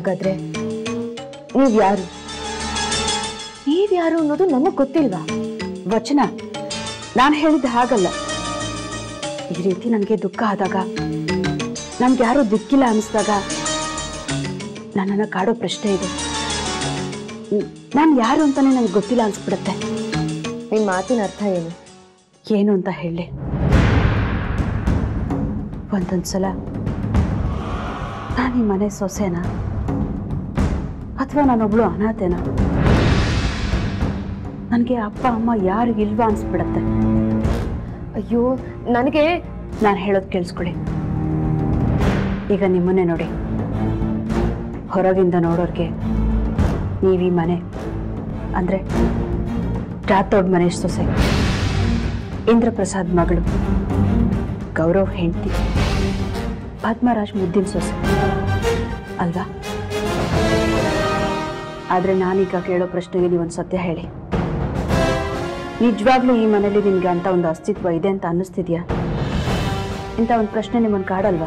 ಹಾಗಾದ್ರೆ ನೀವ್ ಯಾರು ನೀವ್ ಯಾರು ಅನ್ನೋದು ನನಗ್ ಗೊತ್ತಿಲ್ವಾ ವಚನ ನಾನು ಹೇಳಿದ್ದು ಹಾಗಲ್ಲ ಈ ರೀತಿ ನನಗೆ ದುಃಖ ಆದಾಗ ನನ್ಗೆ ಯಾರು ದಿಕ್ಕಿಲ್ಲ ಅನಿಸ್ದಾಗ ನನ್ನನ್ನು ಕಾಡೋ ಪ್ರಶ್ನೆ ಇದೆ ನಾನು ಯಾರು ಅಂತಾನೆ ನನಗೆ ಗೊತ್ತಿಲ್ಲ ಅನ್ಸ್ಬಿಡುತ್ತೆ ನಿಮ್ ಮಾತಿನ ಅರ್ಥ ಏನು ಏನು ಅಂತ ಹೇಳಿ ಒಂದೊಂದ್ಸಲ ನಾನು ಈ ಮನೆ ಸೊಸೆನಾ ಅಥವಾ ನಾನೊಬ್ಳು ಅನಾಥೆನಾ ನನಗೆ ಅಪ್ಪ ಅಮ್ಮ ಯಾರು ಇಲ್ವಾ ಅನ್ಸ್ಬಿಡತ್ತೆ ಅಯ್ಯೋ ನನಗೆ ನಾನು ಹೇಳೋದು ಕೇಳಿಸ್ಕೊಳ್ಳಿ ಈಗ ನಿಮ್ಮನ್ನೇ ನೋಡಿ ಹೊರಗಿಂದ ನೋಡೋರ್ಗೆ ನೀವೀ ಮನೆ ಅಂದರೆ ರಾಥೋಡ್ ಮನೇಶ್ ಸೊಸೆ ಇಂದ್ರಪ್ರಸಾದ್ ಮಗಳು ಗೌರವ್ ಹೆಂಡತಿ ಪದ್ಮರಾಜ್ ಮುದ್ದಿನ ಸೊಸೆ ಅಲ್ವಾ ಆದರೆ ನಾನೀಗ ಕೇಳೋ ಪ್ರಶ್ನೆಗೆ ನೀವೊಂದು ಸತ್ಯ ಹೇಳಿ ನಿಜವಾಗ್ಲೂ ಈ ಮನೇಲಿ ನಿಮ್ಗೆ ಅಂತ ಒಂದು ಅಸ್ತಿತ್ವ ಇದೆ ಅಂತ ಅನ್ನಿಸ್ತಿದ್ಯಾ ಇಂಥ ಒಂದು ಪ್ರಶ್ನೆ ನಿಮ್ಮನ್ನು ಕಾಡಲ್ವಾ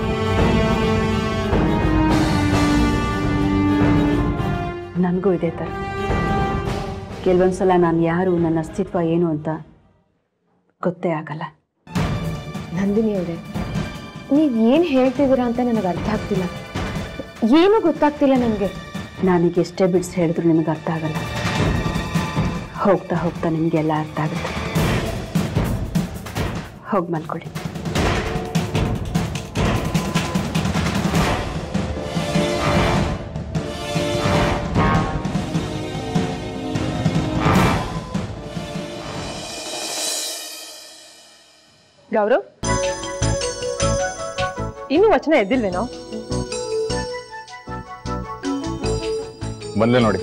ನನಗೂ ಇದೆ ಥರ ಕೆಲವೊಂದ್ಸಲ ನಾನು ಯಾರು ನನ್ನ ಅಸ್ತಿತ್ವ ಏನು ಅಂತ ಗೊತ್ತೇ ಆಗಲ್ಲ ನಂದಿನಿ ಅವರೇ ನೀವ್ ಏನ್ ಹೇಳ್ತಿದ್ದೀರಾ ಅಂತ ನನಗೆ ಅರ್ಥ ಆಗ್ತಿಲ್ಲ ಏನು ಗೊತ್ತಾಗ್ತಿಲ್ಲ ನನಗೆ ನಾನೀಗ ಎಷ್ಟೇ ಬಿಡಿಸಿ ಹೇಳಿದ್ರು ನಿಮಗೆ ಅರ್ಥ ಆಗಲ್ಲ ಹೋಗ್ತಾ ಹೋಗ್ತಾ ನಿಮಗೆಲ್ಲ ಅರ್ಥ ಆಗುತ್ತೆ ಹೋಗಿ ಮಲ್ಕೊಳ್ಳಿ ಗೌರವ್ ಇನ್ನೂ ವಚನ ಎದ್ದಿಲ್ವೇನೋ ಬಂದೆ ನೋಡಿ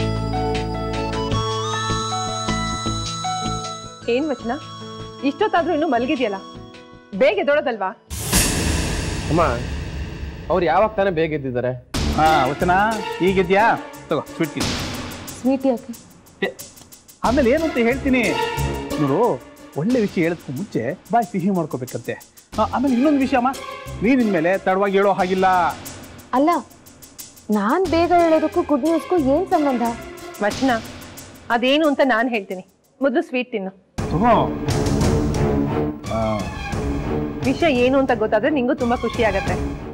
ಏನ್ ವಚನ ಇಷ್ಟೊತ್ತಾದ್ರೂ ಇನ್ನೂ ಮಲಗಿದ್ಯಲ್ಲ ಬೇಗ ಎದ್ದೋಳೋದಲ್ವಾ ಅಮ್ಮ ಅವ್ರು ಯಾವಾಗ ತಾನೇ ಬೇಗ ಎದ್ದಿದ್ದಾರೆ ಹಾ ವಚನ ಈಗಿದ್ಯಾ ತಗೋ ಸ್ವೀಟ್ ತಿನ್ನು ಸ್ವೀಟ್ ಯಾಕೆ ಏ, ಆಮೇಲೆ ಏನು ಅಂತ ಹೇಳ್ತೀನಿ ನೋಡು ಒಳ್ಳೆ ವಿಷಯ ಹೇಳೋದಕ್ಕೂ ಮುಂಚೆ ಬಾಯ್ ಸಿಹಿ ಮಾಡ್ಕೋಬೇಕಂತೆ ಆ, ಆಮೇಲೆ ಇನ್ನೊಂದು ವಿಷಯ ಅಮ್ಮ ನೀನಿನ ಮೇಲೆ ತಡವಾಗಿ ಹೇಳೋ ಹಾಗಿಲ್ಲ ಅಲ್ಲ ನಾನ್ ಬೇಗ ಹೇಳೋದಕ್ಕೂ ಗುಡ್ ನ್ಯೂಸ್ಗೂ ಏನ್ ಸಂಬಂಧ ವಚನ ಅದೇನು ಅಂತ ನಾನು ಹೇಳ್ತೀನಿ ಮೊದಲು ಸ್ವೀಟ್ ತಿನ್ನು ತಗೋ ಆ, ವಿಷಯ ಏನು ಅಂತ ಗೊತ್ತಾದ್ರೆ ನಿಂಗೂ ತುಂಬಾ ಖುಷಿ ಆಗತ್ತೆ